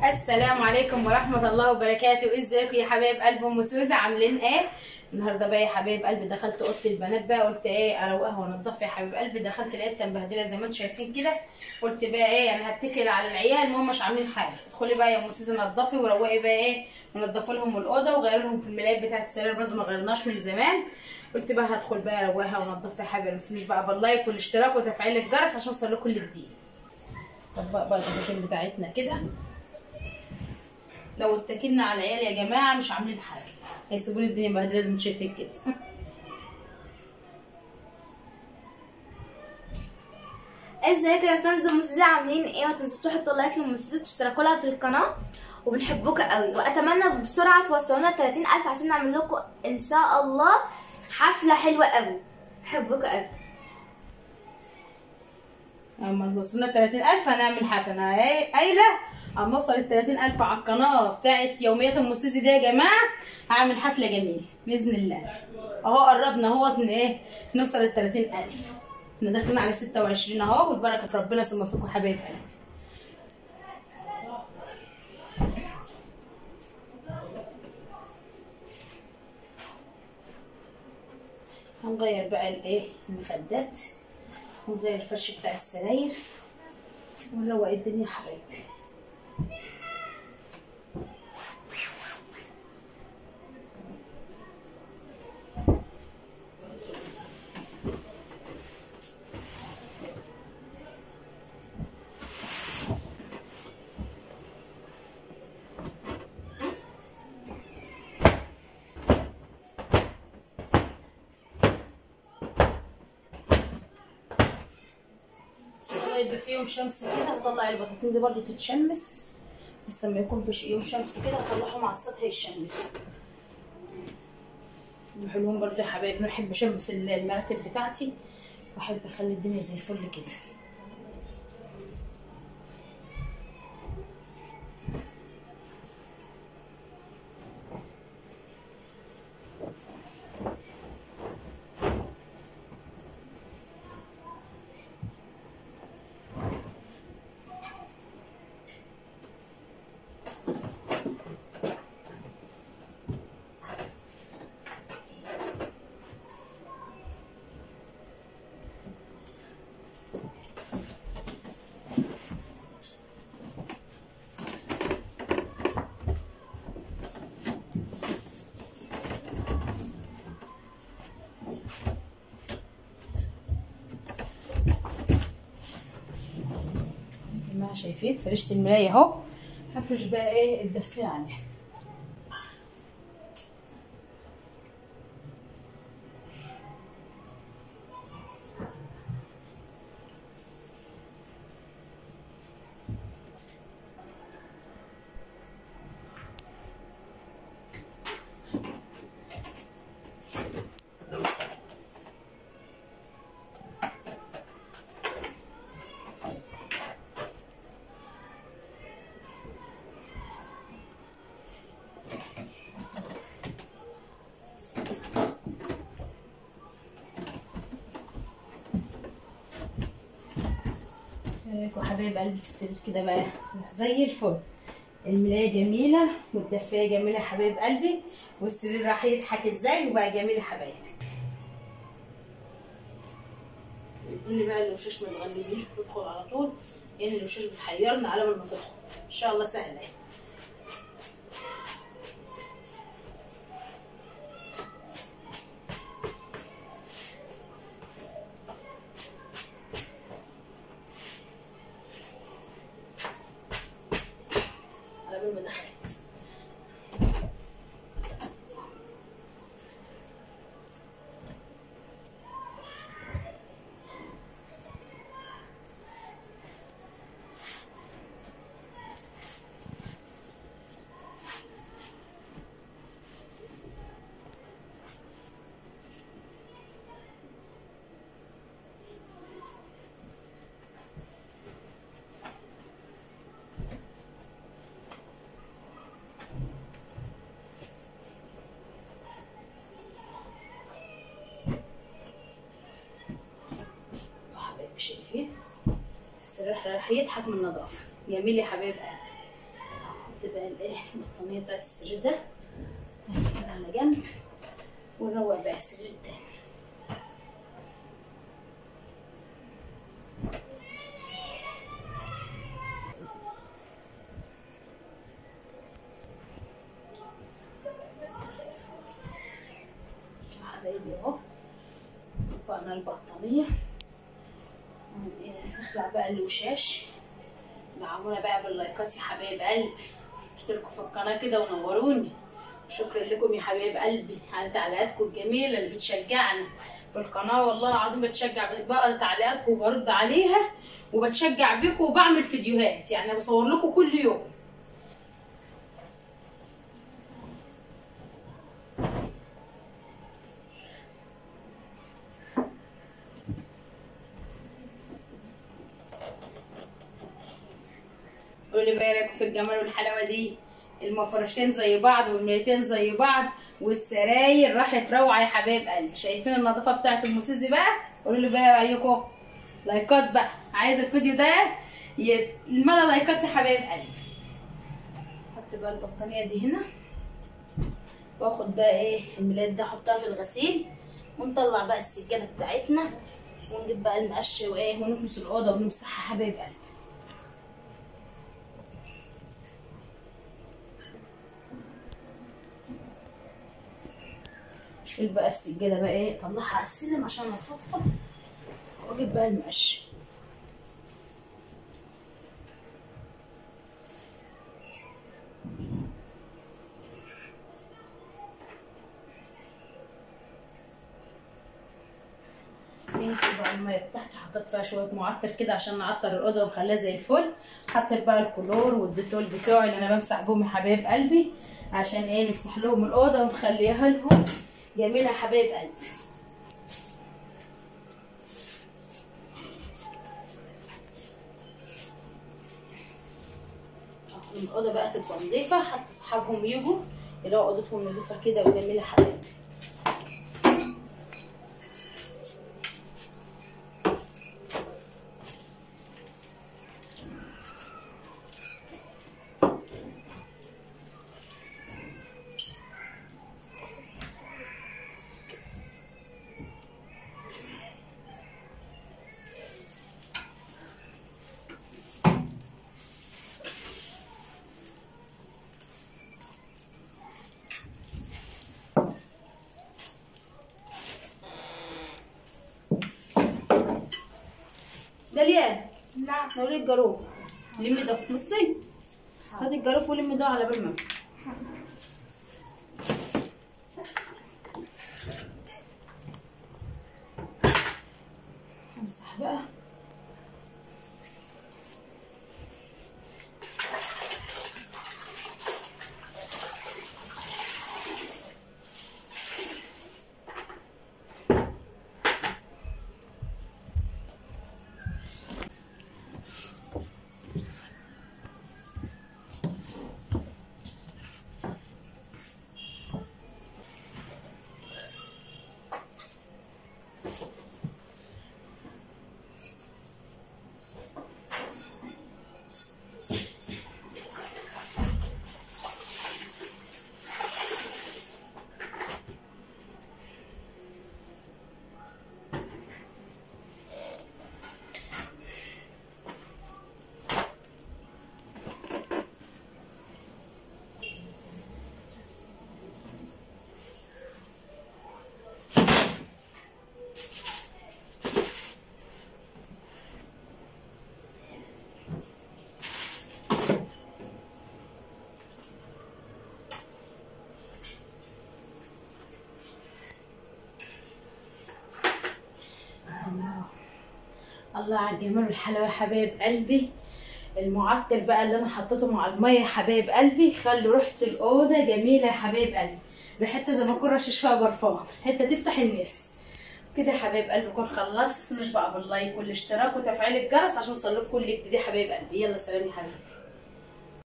السلام عليكم ورحمة الله وبركاته ازيكم يا حبايب قلب ام سوزة عاملين ايه النهارده بقى يا حبايب قلبي دخلت اوضه البنات بقى قلت ايه اروقها وانضفها يا حبايب قلبي دخلت لقيتها مبهدله زي ما انتم شايفين كده قلت بقى ايه انا هتكل على العيال ما هماش عاملين حاجه ادخلي بقى يا ام سوزة نضفي وروقي بقى ايه ونضفي لهم الاوضه وغيري لهم في الملايات بتاع السرير برده ما غيرناش من زمان قلت بقى هدخل بقى اروقها وانضفها يا حبايبي ما تنسوش بقى باللايك والاشتراك وتفعيل الجرس عشان اوصل لكم كل جديد طبق بقى الغسالين بتاعتنا كده لو اتكلنا على العيال يا جماعه مش عاملين حاجه هيسيبوا لي الدنيا بهدله لازم تشوفك كده ازيك يا كنز المسيزة عاملين ايه ما تنسوش تحطوا لايك للمسيزة وتشتركوا لها في القناة وبنحبكم قوي واتمنى بسرعة توصلونا 30000 عشان نعمل لكم ان شاء الله حفلة حلوة قوي بحبكم قوي اما توصلنا 30000 هنعمل حفله انا إيه قايله اما اوصل ال 30000 على القناه بتاعت يوميات المسيزي دي يا جماعه هعمل حفله جميله باذن الله اهو قربنا اهو ايه نوصل ال 30000 احنا داخلين على 26 اهو والبركه في ربنا ثم فيكم حبايب قلبي هنغير بقى الايه المخدات ونغير الفرش بتاع السراير ونروق الدنيا يا حبايبي الله يبقى في يوم شمس كده هطلع البطاطين دي برضو تتشمس بس لما يكون في يوم شمس كده هطلعهم على السطح يتشمسوا حلوين برضو يا حبايبي انا بحب اشمس المراتب بتاعتي واحب اخلي الدنيا زي الفل كده يا جماعه شايفين فرشت المرايه اهو هفرش بقى ايه الدفيه عليها ازيكم حبايب قلبي في السرير كده بقى زي الفل الملاية جميلة والدفاية جميلة يا حبايب قلبي والسرير راح يضحك ازاي وبقى جميل يا حبايبي اللي بقى الوشاش ما تغلبنيش وتدخل على طول لان يعني الوشاش بتحيرنا على ما تدخل ان شاء الله سهلة يعني. على بال ما دخلت السرير راح يضحك من النظافه جميل يا حبايب قلبي بقى الايه البطانيه بتاعت السرير ده كده على جنب ونروق بقى السرير التاني حبايبي اهو طبقنا البطانية نخلع بقى الوشاش دعمونا بقى باللايكات يا حبايب قلبي اشتركوا في القناة كده ونوروني شكرا لكم يا حبايب قلبي على تعليقاتكم الجميلة اللي بتشجعني في القناة والله العظيم بتشجع بقرا تعليقاتكم وبرد عليها وبتشجع بيكم وبعمل فيديوهات يعني بصور لكم كل يوم قولوا لي بقى إيه رايكم في الجمال والحلاوه دي المفرشين زي بعض والملايتين زي بعض والسراير راحت روعه يا حبايب قلبي شايفين النظافه بتاعت ام سيزي بقى قولوا لي بقى إيه رايكم لايكات بقى عايز الفيديو ده يتملى لايكات يا حبايب قلبي حط بقى البطانيه دي هنا واخد بقى ايه الملايات ده احطها في الغسيل ونطلع بقى السجاده بتاعتنا ونجيب بقى المقش وايه ونكنس الاوضه ونمسحها حبايب قلبي شيل بقى السجاده بقى ايه طلعها على السلم عشان افضفض واجيب بقى المقش نغسل بقى الميه بتاعتي حطيت فيها شويه معطر كده عشان نعطر الاوضه ونخليها زي الفل حطيت بقى الكلور والديتول بتوعي اللي انا بمسح بهم يا حبايب قلبي عشان ايه نمسح لهم الاوضه ونخليها لهم جميله يا حبايب قلبي الاوضه بقى تبقى نظيفه حتى اصحابهم يجوا يلاقوا اوضتهم نظيفه كده وجميله يا حبايبي داليا نعم نوري الجاروف لمي ده بصي هاتي الجاروف ولمي ده على بال ما امسك امسح بقى الله على الجمال والحلاوه يا حبايب قلبي المعطر بقى اللي انا حطيته مع الميه يا حبايب قلبي خلوا ريحه الاوضه جميله يا حبايب قلبي ريحتها زي ما اكون رشش فيها برفان حته تفتح النفس كده يا حبايب قلبي كون خلصت مش بقى باللايك والاشتراك وتفعيل الجرس عشان يوصلكوا كل جديد يا حبايب قلبي يلا سلام يا حبايبي